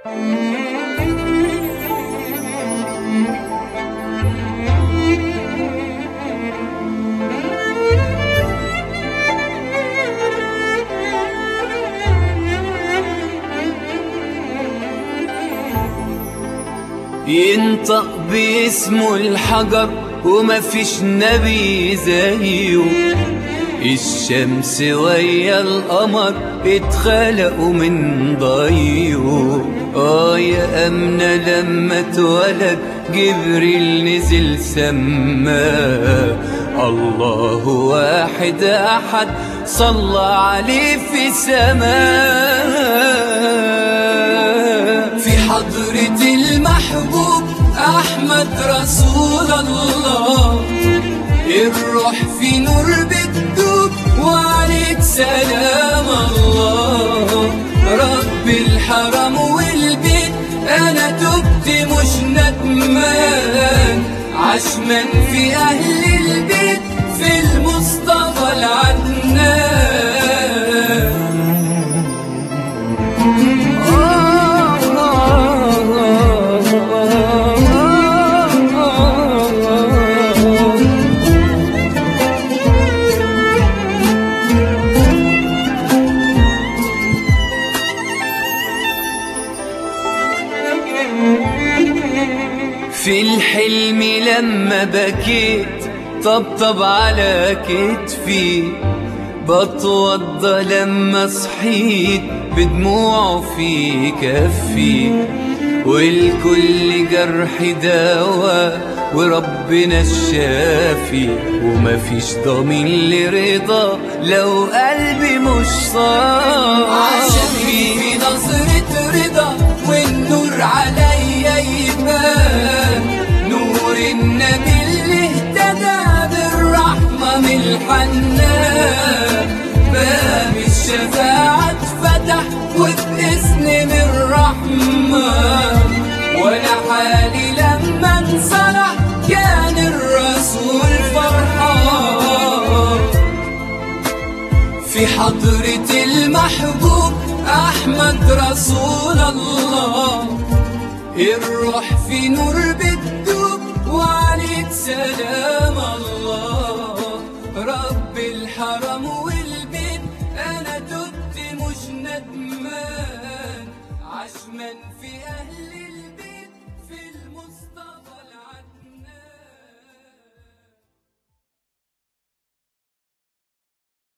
ينطق باسمه الحجر وما فيش نبي زيه الشمس ويا القمر اتخلقوا من ضيه اه يا أمنة لما اتولد جبريل نزل سماه الله واحد أحد صلى عليه في سماه في حضرة المحبوب أحمد رسول الله الروح في نور بتدوب وعليك سلام الله رب الحرم والبيت أنا تبت مش ندمان عشمان في أهل البيت في المصطفى العدنان في الحلم لما بكيت طبطب على كتفي بتوضى لما صحيت بدموعه في كفي والكل جرح دواء وربنا الشافي ومفيش ضمين لرضا لو قلبي مش صافي عشان في نظرة رضا والنور عليا يبان نور النبي اللي اهتدى بالرحمة من الحنان باب الشفاعة اتفتح وباسم من الرحمن وانا حالي لما انصلح كان الرسول فرحان في حضرة المحبوب أحمد رسول الله الروح في نور بتدوب وعليك سلام الله رب الحرم والبيت أنا تبت مش ندمان عشمان في